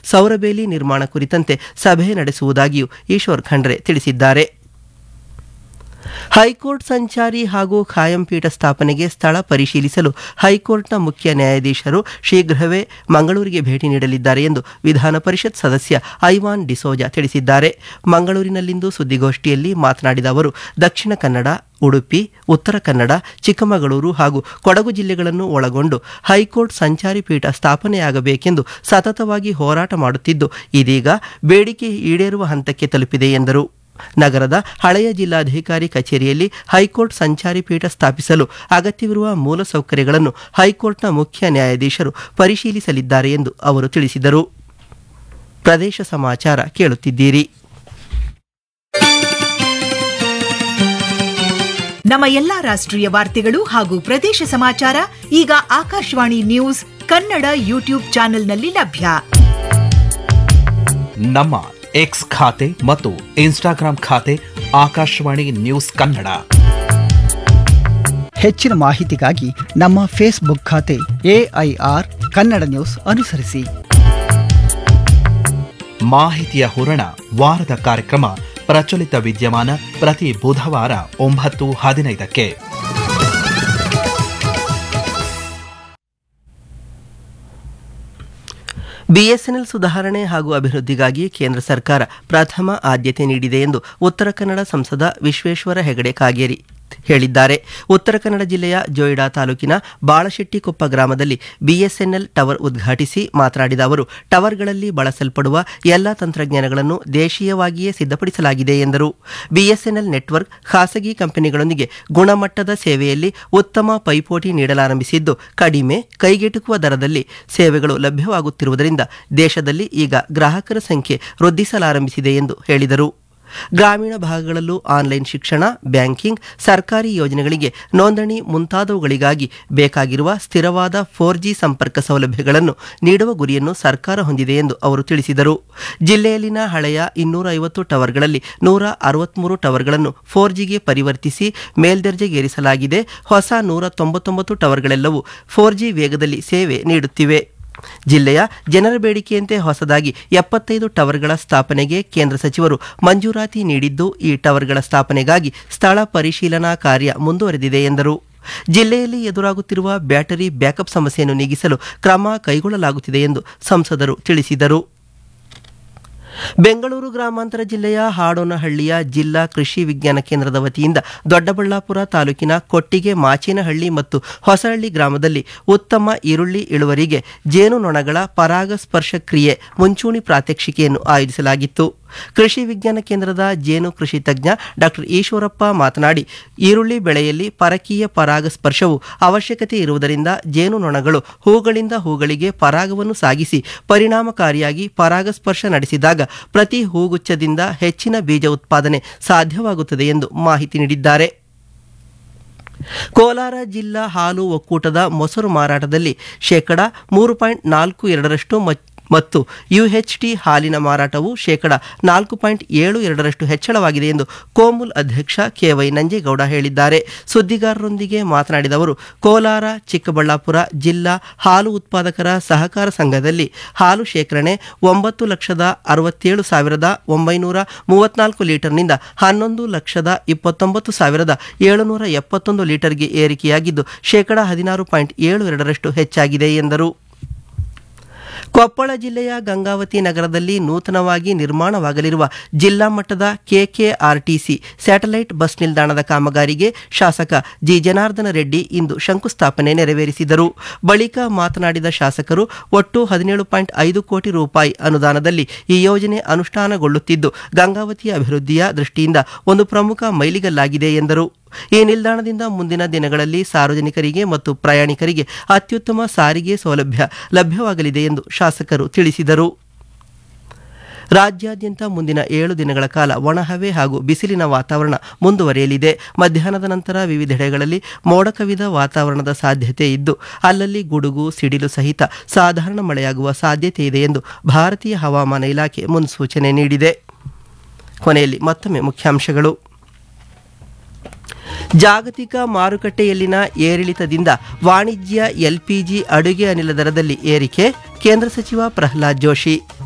ಸೌರಬೇಲಿ ನಿರ್ಮಾಣ ಕುರಿತಂತೆ ಸಭೆ ನಡೆಸುವುದಾಗಿಯೂ ಈಶ್ವರ್ ಖಂಡ್ರೆ ತಿಳಿಸಿದ್ದಾರೆ ಹೈಕೋರ್ಟ್ ಸಂಚಾರಿ ಹಾಗೂ ಖಾಯಂ ಪೀಠ ಸ್ಥಾಪನೆಗೆ ಸ್ಥಳ ಪರಿಶೀಲಿಸಲು ಹೈಕೋರ್ಟ್ನ ಮುಖ್ಯ ನ್ಯಾಯಾಧೀಶರು ಶೀಘ್ರವೇ ಮಂಗಳೂರಿಗೆ ಭೇಟಿ ನೀಡಲಿದ್ದಾರೆ ಎಂದು ವಿಧಾನ ಪರಿಷತ್ ಸದಸ್ಯ ಐವಾನ್ ಡಿಸೋಜಾ ತಿಳಿಸಿದ್ದಾರೆ ಮಂಗಳೂರಿನಲ್ಲಿಂದು ಸುದ್ದಿಗೋಷ್ಠಿಯಲ್ಲಿ ಮಾತನಾಡಿದ ಅವರು ದಕ್ಷಿಣ ಕನ್ನಡ ಉಡುಪಿ ಉತ್ತರ ಕನ್ನಡ ಚಿಕ್ಕಮಗಳೂರು ಹಾಗೂ ಕೊಡಗು ಜಿಲ್ಲೆಗಳನ್ನು ಒಳಗೊಂಡು ಹೈಕೋರ್ಟ್ ಸಂಚಾರಿ ಪೀಠ ಸ್ಥಾಪನೆಯಾಗಬೇಕೆಂದು ಸತತವಾಗಿ ಹೋರಾಟ ಮಾಡುತ್ತಿದ್ದು ಇದೀಗ ಬೇಡಿಕೆ ಈಡೇರುವ ಹಂತಕ್ಕೆ ತಲುಪಿದೆ ಎಂದರು ನಗರದ ಹಳೆಯ ಜಿಲ್ಲಾಧಿಕಾರಿ ಕಚೇರಿಯಲ್ಲಿ ಹೈಕೋರ್ಟ್ ಸಂಚಾರಿ ಪೀಠ ಸ್ಥಾಪಿಸಲು ಅಗತ್ಯವಿರುವ ಮೂಲಸೌಕರ್ಯಗಳನ್ನು ಹೈಕೋರ್ಟ್ನ ಮುಖ್ಯ ನ್ಯಾಯಾಧೀಶರು ಪರಿಶೀಲಿಸಲಿದ್ದಾರೆ ಎಂದು ಅವರು ತಿಳಿಸಿದರು ಪ್ರದೇಶ ಸಮಾಚಾರ ಕೇಳುತ್ತಿದ್ದೀರಿ ನಮ್ಮ ಎಲ್ಲಾ ರಾಷ್ಟ್ರೀಯ ವಾರ್ತೆಗಳು ಹಾಗೂ ಪ್ರದೇಶ ಸಮಾಚಾರ ಈಗ ಆಕಾಶವಾಣಿ ನ್ಯೂಸ್ ಕನ್ನಡ ಯೂಟ್ಯೂಬ್ ಚಾನೆಲ್ನಲ್ಲಿ ಲಭ್ಯ ನಮ್ಮ ಎಕ್ಸ್ ಖಾತೆ ಮತ್ತು ಇನ್ಸ್ಟಾಗ್ರಾಂ ಖಾತೆ ಆಕಾಶವಾಣಿ ನ್ಯೂಸ್ ಕನ್ನಡ ಹೆಚ್ಚಿನ ಮಾಹಿತಿಗಾಗಿ ನಮ್ಮ ಫೇಸ್ಬುಕ್ ಖಾತೆ ಎಐಆರ್ ಕನ್ನಡ ನ್ಯೂಸ್ ಅನುಸರಿಸಿ ಮಾಹಿತಿಯ ಹೂರಣ ವಾರದ ಕಾರ್ಯಕ್ರಮ ಪ್ರಚಲಿತ ವಿದ್ಯಮಾನ ಪ್ರತಿ ಬುಧವಾರ ಒಂಬತ್ತು ಹದಿನೈದಕ್ಕೆ ಬಿಎಸ್ಎನ್ಎಲ್ ಸುಧಾರಣೆ ಹಾಗೂ ಅಭಿವೃದ್ಧಿಗಾಗಿ ಕೇಂದ್ರ ಸರ್ಕಾರ ಪ್ರಥಮ ಆದ್ಯತೆ ನೀಡಿದೆ ಎಂದು ಉತ್ತರ ಕನ್ನಡ ಸಂಸದ ವಿಶ್ವೇಶ್ವರ ಹೆಗಡೆ ಕಾಗೇರಿ ಹೇಳಿದ್ದಾರೆ ಉತ್ತರ ಕನ್ನಡ ಜಿಲ್ಲೆಯ ಜೋಯಿಡಾ ತಾಲೂಕಿನ ಬಾಳಶೆಟ್ಟಿಕೊಪ್ಪ ಗ್ರಾಮದಲ್ಲಿ ಬಿಎಸ್ಎನ್ಎಲ್ ಟವರ್ ಉದ್ಘಾಟಿಸಿ ಮಾತನಾಡಿದ ಅವರು ಟವರ್ಗಳಲ್ಲಿ ಬಳಸಲ್ಪಡುವ ಎಲ್ಲ ತಂತ್ರಜ್ಞಾನಗಳನ್ನು ದೇಶೀಯವಾಗಿಯೇ ಸಿದ್ಧಪಡಿಸಲಾಗಿದೆ ಎಂದರು ಬಿಎಸ್ಎನ್ಎಲ್ ನೆಟ್ವರ್ಕ್ ಖಾಸಗಿ ಕಂಪನಿಗಳೊಂದಿಗೆ ಗುಣಮಟ್ಟದ ಸೇವೆಯಲ್ಲಿ ಉತ್ತಮ ಪೈಪೋಟಿ ನೀಡಲಾರಂಭಿಸಿದ್ದು ಕಡಿಮೆ ಕೈಗೆಟುಕುವ ದರದಲ್ಲಿ ಸೇವೆಗಳು ಲಭ್ಯವಾಗುತ್ತಿರುವುದರಿಂದ ದೇಶದಲ್ಲಿ ಈಗ ಗ್ರಾಹಕರ ಸಂಖ್ಯೆ ವೃದ್ಧಿಸಲಾರಂಭಿಸಿದೆ ಎಂದು ಹೇಳಿದರು ಗ್ರಾಮೀಣ ಭಾಗಗಳಲ್ಲೂ ಆನ್ಲೈನ್ ಶಿಕ್ಷಣ ಬ್ಯಾಂಕಿಂಗ್ ಸರ್ಕಾರಿ ಯೋಜನೆಗಳಿಗೆ ನೋಂದಣಿ ಮುಂತಾದವುಗಳಿಗಾಗಿ ಬೇಕಾಗಿರುವ ಸ್ಥಿರವಾದ ಫೋರ್ ಜಿ ಸಂಪರ್ಕ ಸೌಲಭ್ಯಗಳನ್ನು ನೀಡುವ ಗುರಿಯನ್ನು ಸರ್ಕಾರ ಹೊಂದಿದೆ ಎಂದು ಅವರು ತಿಳಿಸಿದರು ಜಿಲ್ಲೆಯಲ್ಲಿನ ಹಳೆಯ ಇನ್ನೂರ ಐವತ್ತು ಟವರ್ಗಳಲ್ಲಿ ನೂರ ಅರವತ್ಮೂರು ಟವರ್ಗಳನ್ನು ಫೋರ್ ಜಿಗೆ ಪರಿವರ್ತಿಸಿ ಮೇಲ್ದರ್ಜೆಗೇರಿಸಲಾಗಿದೆ ಹೊಸ ನೂರ ತೊಂಬತ್ತೊಂಬತ್ತು ಟವರ್ಗಳೆಲ್ಲವೂ ಫೋರ್ ಜಿ ವೇಗದಲ್ಲಿ ಸೇವೆ ನೀಡುತ್ತಿವೆ ಜಿಲ್ಲೆಯ ಜನರ ಬೇಡಿಕೆಯಂತೆ ಹೊಸದಾಗಿ ಎಪ್ಪತ್ತೈದು ಟವರ್ಗಳ ಸ್ಥಾಪನೆಗೆ ಕೇಂದ್ರ ಸಚಿವರು ಮಂಜೂರಾತಿ ನೀಡಿದ್ದು ಈ ಟವರ್ಗಳ ಸ್ಥಾಪನೆಗಾಗಿ ಸ್ಥಳ ಪರಿಶೀಲನಾ ಕಾರ್ಯ ಮುಂದುವರೆದಿದೆ ಎಂದರು ಜಿಲ್ಲೆಯಲ್ಲಿ ಎದುರಾಗುತ್ತಿರುವ ಬ್ಯಾಟರಿ ಬ್ಯಾಕಪ್ ಸಮಸ್ಯೆಯನ್ನು ನೀಗಿಸಲು ಕ್ರಮ ಕೈಗೊಳ್ಳಲಾಗುತ್ತಿದೆ ಎಂದು ಸಂಸದರು ತಿಳಿಸಿದರು ಬೆಂಗಳೂರು ಗ್ರಾಮಾಂತರ ಜಿಲ್ಲೆಯ ಹಾಡೋನಹಳ್ಳಿಯ ಜಿಲ್ಲಾ ಕೃಷಿ ವಿಜ್ಞಾನ ಕೇಂದ್ರದ ವತಿಯಿಂದ ದೊಡ್ಡಬಳ್ಳಾಪುರ ತಾಲೂಕಿನ ಕೊಟ್ಟಿಗೆ ಮಾಚೇನಹಳ್ಳಿ ಮತ್ತು ಹೊಸಹಳ್ಳಿ ಗ್ರಾಮದಲ್ಲಿ ಉತ್ತಮ ಈರುಳ್ಳಿ ಇಳುವರಿಗೆ ಜೇನುನೊಣಗಳ ಪರಾಗಸ್ಪರ್ಶ ಕ್ರಿಯೆ ಮುಂಚೂಣಿ ಪ್ರಾತ್ಯಕ್ಷಿಕೆಯನ್ನು ಆಯೋಜಿಸಲಾಗಿತ್ತು ಕೃಷಿ ವಿಜ್ಞಾನ ಕೇಂದ್ರದ ಜೇನು ಕೃಷಿ ತಜ್ಞ ಡಾಕ್ಟರ್ ಈಶ್ವರಪ್ಪ ಮಾತನಾಡಿ ಈರುಳ್ಳಿ ಬೆಳೆಯಲ್ಲಿ ಪರಕೀಯ ಪರಾಗಸ್ಪರ್ಶವು ಅವಶ್ಯಕತೆ ಇರುವುದರಿಂದ ಜೇನುನೊಣಗಳು ಹೂಗಳಿಂದ ಹೂಗಳಿಗೆ ಪರಾಗವನ್ನು ಸಾಗಿಸಿ ಪರಿಣಾಮಕಾರಿಯಾಗಿ ಪರಾಗಸ್ಪರ್ಶ ನಡೆಸಿದಾಗ ಪ್ರತಿ ಹೂಗುಚ್ಛದಿಂದ ಹೆಚ್ಚಿನ ಬೀಜ ಉತ್ಪಾದನೆ ಸಾಧ್ಯವಾಗುತ್ತದೆ ಎಂದು ಮಾಹಿತಿ ನೀಡಿದ್ದಾರೆ ಕೋಲಾರ ಜಿಲ್ಲಾ ಹಾಲು ಒಕ್ಕೂಟದ ಮೊಸರು ಮಾರಾಟದಲ್ಲಿ ಶೇಕಡ ಮೂರು ಪಾಯಿಂಟ್ ನಾಲ್ಕು ಎರಡರಷ್ಟು ಮಚ್- ಮತ್ತು ಯುಎಚ್ಟಿ ಹಾಲಿನ ಮಾರಾಟವು ಶೇಕಡ ನಾಲ್ಕು ಪಾಯಿಂಟ್ ಏಳು ಎರಡರಷ್ಟು ಹೆಚ್ಚಳವಾಗಿದೆ ಎಂದು ಕೋಮುಲ್ ಅಧ್ಯಕ್ಷ ಕೆವೈ ನಂಜೇಗೌಡ ಹೇಳಿದ್ದಾರೆ ಸುದ್ದಿಗಾರರೊಂದಿಗೆ ಮಾತನಾಡಿದ ಅವರು ಕೋಲಾರ ಚಿಕ್ಕಬಳ್ಳಾಪುರ ಜಿಲ್ಲಾ ಹಾಲು ಉತ್ಪಾದಕರ ಸಹಕಾರ ಸಂಘದಲ್ಲಿ ಹಾಲು ಶೇಖರಣೆ ಒಂಬತ್ತು ಲಕ್ಷದ ಅರವತ್ತೇಳು ಸಾವಿರದ ಒಂಬೈನೂರ ಮೂವತ್ನಾಲ್ಕು ಲೀಟರ್ನಿಂದ ಹನ್ನೊಂದು ಲಕ್ಷದ ಇಪ್ಪತ್ತೊಂಬತ್ತು ಸಾವಿರದ ಏಳುನೂರ ಎಪ್ಪತ್ತೊಂದು ಲೀಟರ್ಗೆ ಏರಿಕೆಯಾಗಿದ್ದು ಶೇಕಡ ಹದಿನಾರು ಪಾಯಿಂಟ್ ಏಳು ಎರಡರಷ್ಟು ಹೆಚ್ಚಾಗಿದೆ ಎಂದರು ಕೊಪ್ಪಳ ಜಿಲ್ಲೆಯ ಗಂಗಾವತಿ ನಗರದಲ್ಲಿ ನೂತನವಾಗಿ ನಿರ್ಮಾಣವಾಗಲಿರುವ ಜಿಲ್ಲಾ ಮಟ್ಟದ ಕೆಕೆಆರ್ಟಿಸಿ ಸ್ಯಾಟಲೈಟ್ ಬಸ್ ನಿಲ್ದಾಣದ ಕಾಮಗಾರಿಗೆ ಶಾಸಕ ಜಿ ಜನಾರ್ದನ ರೆಡ್ಡಿ ಇಂದು ಶಂಕುಸ್ಥಾಪನೆ ನೆರವೇರಿಸಿದರು ಬಳಿಕ ಮಾತನಾಡಿದ ಶಾಸಕರು ಒಟ್ಟು ಹದಿನೇಳು ಪಾಯಿಂಟ್ ಐದು ಕೋಟಿ ರೂಪಾಯಿ ಅನುದಾನದಲ್ಲಿ ಈ ಯೋಜನೆ ಅನುಷ್ಠಾನಗೊಳ್ಳುತ್ತಿದ್ದು ಗಂಗಾವತಿಯ ಅಭಿವೃದ್ಧಿಯ ದೃಷ್ಟಿಯಿಂದ ಒಂದು ಪ್ರಮುಖ ಮೈಲಿಗಲ್ಲಾಗಿದೆ ಎಂದರು ಈ ನಿಲ್ದಾಣದಿಂದ ಮುಂದಿನ ದಿನಗಳಲ್ಲಿ ಸಾರ್ವಜನಿಕರಿಗೆ ಮತ್ತು ಪ್ರಯಾಣಿಕರಿಗೆ ಅತ್ಯುತ್ತಮ ಸಾರಿಗೆ ಸೌಲಭ್ಯ ಲಭ್ಯವಾಗಲಿದೆ ಎಂದು ಶಾಸಕರು ತಿಳಿಸಿದರು ರಾಜ್ಯಾದ್ಯಂತ ಮುಂದಿನ ಏಳು ದಿನಗಳ ಕಾಲ ಒಣಹವೆ ಹಾಗೂ ಬಿಸಿಲಿನ ವಾತಾವರಣ ಮುಂದುವರಿಯಲಿದೆ ಮಧ್ಯಾಹ್ನದ ನಂತರ ವಿವಿಧೆಡೆಗಳಲ್ಲಿ ಮೋಡ ಕವಿದ ವಾತಾವರಣದ ಸಾಧ್ಯತೆ ಇದ್ದು ಅಲ್ಲಲ್ಲಿ ಗುಡುಗು ಸಿಡಿಲು ಸಹಿತ ಸಾಧಾರಣ ಮಳೆಯಾಗುವ ಸಾಧ್ಯತೆ ಇದೆ ಎಂದು ಭಾರತೀಯ ಹವಾಮಾನ ಇಲಾಖೆ ಮುನ್ಸೂಚನೆ ನೀಡಿದೆ ಕೊನೆಯಲ್ಲಿ ಮತ್ತೊಮ್ಮೆ ಮುಖ್ಯಾಂಶಗಳು ಜಾಗತಿಕ ಮಾರುಕಟ್ಟೆಯಲ್ಲಿನ ಏರಿಳಿತದಿಂದ ವಾಣಿಜ್ಯ ಎಲ್ಪಿಜಿ ಅಡುಗೆ ಅನಿಲ ದರದಲ್ಲಿ ಏರಿಕೆ ಕೇಂದ್ರ ಸಚಿವ ಪ್ರಹ್ಲಾದ್ ಜೋಶಿ